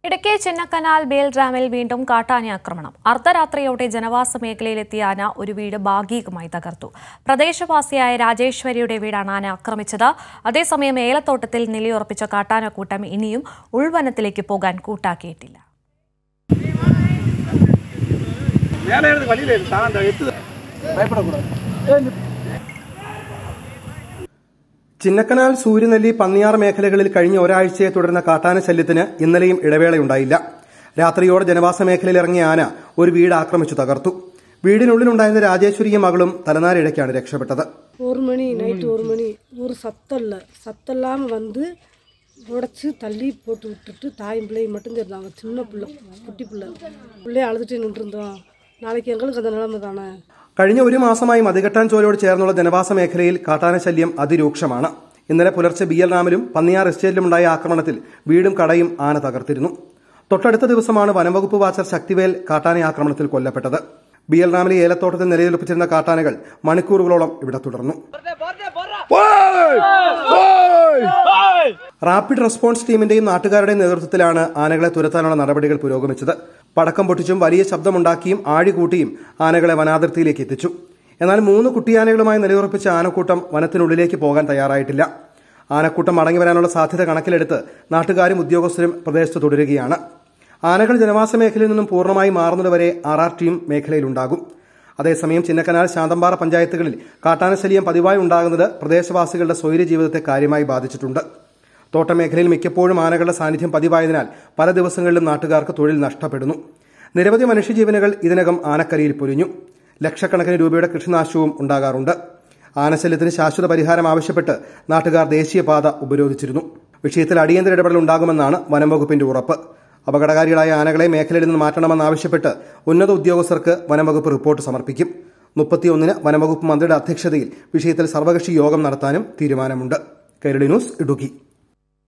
ഇടയ്ക്ക് ചിന്നക്കനാൽ ബേൽ ഡാമിൽ വീണ്ടും കാട്ടാന ആക്രമണം അർദ്ധരാത്രിയോടെ ജനവാസ മേഖലയിലെത്തിയ ആന ഒരു വീട് ഭാഗികമായി തകർത്തു പ്രദേശവാസിയായ രാജേശ്വരിയുടെ വീടാണ് ആന ആക്രമിച്ചത് അതേസമയം ഏലത്തോട്ടത്തിൽ നിലയുറപ്പിച്ച കാട്ടാനക്കൂട്ടം ഇനിയും ഉൾവനത്തിലേക്ക് പോകാൻ കൂട്ടാക്കിയിട്ടില്ല மேலே இருந்து வழியில இருக்கு சாந்த எத்து பயப்படக்கூடாது ചിന്നക്കനാൽ സൂര്യനെല്ലി പന്നിയാർ മേഖലകളിൽ കഴിഞ്ഞ ഒരാഴ്ചയെ തുടർന്ന കാട്ടാന ശല്യത്തിന് ഇന്നലെയും ഇടവേളയുണ്ടായില്ല രാത്രിയോടെ ജനവാസ മേഖലയിൽ ഇറങ്ങിയ ആന ഒരു വീട് ആക്രമിച്ചു തകർത്തു വീടിനുള്ളിലുണ്ടായിരുന്ന രാജേശ്വരിയും മകളും തലനാരിഴയ്ക്കാണ് രക്ഷപ്പെട്ടത് ஒரு மணி நைட்டு ஒரு மணி ஒரு சத்தம் இல்லை சத்தம் இல்லாமல் வந்து உடச்சி தள்ளி போட்டு விட்டுட்டு தாயும் பிள்ளையும் மட்டும் இருந்தாங்க சின்ன பிள்ளை குட்டி பிள்ளை பிள்ளைய அழுதுட்டு நின்றுருந்தோம் நாளைக்கு எங்களுக்கு அந்த நிலைமை தானே കഴിഞ്ഞ ഒരു മാസമായി മതികെട്ടാൻ ചോലയോട് ചേർന്നുള്ള ജനവാസ മേഖലയിൽ കാട്ടാന ശല്യം അതിരൂക്ഷമാണ് ഇന്നലെ പുലർച്ചെ ബി എൽ ഡാമിലും പന്നിയാർ എസ്റ്റേറ്റിലുമുണ്ടായ ആക്രമണത്തിൽ വീടും കടയും ആന തകർത്തിരുന്നു തൊട്ടടുത്ത ദിവസമാണ് വനംവകുപ്പ് വാച്ചർ ശക്തിവേൽ കാട്ടാന ആക്രമണത്തിൽ കൊല്ലപ്പെട്ടത് ബി എൽ ഡാമിലെ ഏലത്തോട്ടത്തിൽ നിലയുറപ്പിച്ചിരുന്ന കാട്ടാനകൾ മണിക്കൂറുകളോളം ഇവിടെ തുടർന്നു റാപ്പിഡ് റെസ്പോൺസ് ടീമിന്റെയും നാട്ടുകാരുടെയും നേതൃത്വത്തിലാണ് ആനകളെ തുരത്താനുള്ള നടപടികൾ പുരോഗമിച്ചത് പടക്കം പൊട്ടിച്ചും വലിയ ശബ്ദമുണ്ടാക്കിയും ആഴികൂട്ടിയും ആനകളെ വനാതിർത്തിയിലേക്ക് എത്തിച്ചു എന്നാൽ മൂന്ന് കുട്ടിയാനകളുമായി നിലയുറപ്പിച്ച ആനക്കൂട്ടം വനത്തിനുള്ളിലേക്ക് പോകാൻ തയ്യാറായിട്ടില്ല ആനക്കൂട്ടം മടങ്ങി വരാനുള്ള സാധ്യത കണക്കിലെടുത്ത് നാട്ടുകാരും ഉദ്യോഗസ്ഥരും പ്രദേശത്ത് തുടരുകയാണ് ആനകൾ ജനവാസ മേഖലയിൽ നിന്നും പൂർണ്ണമായി മാറുന്നതുവരെ ആർ ആർ ടീം മേഖലയിലുണ്ടാകും അതേസമയം ചിന്നക്കനാൽ ശാന്തമ്പാറ പഞ്ചായത്തുകളിൽ കാട്ടാനശല്യം പതിവായി ഉണ്ടാകുന്നത് പ്രദേശവാസികളുടെ സ്വൈര്യ ജീവിതത്തെ കാര്യമായി ബാധിച്ചിട്ടുണ്ട് തോട്ടമേഖലയിൽ മിക്കപ്പോഴും ആനകളുടെ സാന്നിധ്യം പതിവായതിനാൽ പല ദിവസങ്ങളിലും നാട്ടുകാർക്ക് തൊഴിൽ നഷ്ടപ്പെടുന്നു നിരവധി മനുഷ്യജീവനുകൾ ഇതിനകം ആനക്കരിയിൽ പൊലിഞ്ഞു ലക്ഷക്കണക്കിന് രൂപയുടെ കൃഷിനാശവും ഉണ്ടാകാറുണ്ട് ആനശല്യത്തിന് ശാശ്വത പരിഹാരം ആവശ്യപ്പെട്ട് നാട്ടുകാർ ദേശീയപാത ഉപരോധിച്ചിരുന്നു വിഷയത്തിൽ അടിയന്തര ഇടപെടൽ ഉണ്ടാകുമെന്നാണ് വനംവകുപ്പിന്റെ ഉറപ്പ് അപകടകാരികളായ ആനകളെ മേഖലയിൽ നിന്ന് മാറ്റണമെന്നാവശ്യപ്പെട്ട് ഉന്നത ഉദ്യോഗസ്ഥർക്ക് വനംവകുപ്പ് റിപ്പോർട്ട് സമർപ്പിക്കും മുപ്പത്തിയൊന്നിന് വനംവകുപ്പ് മന്ത്രിയുടെ അധ്യക്ഷതയിൽ വിഷയത്തിൽ സർവകക്ഷി യോഗം നടത്താനും തീരുമാനമുണ്ട് കൈരളി ന്യൂസ് ഇടുക്കി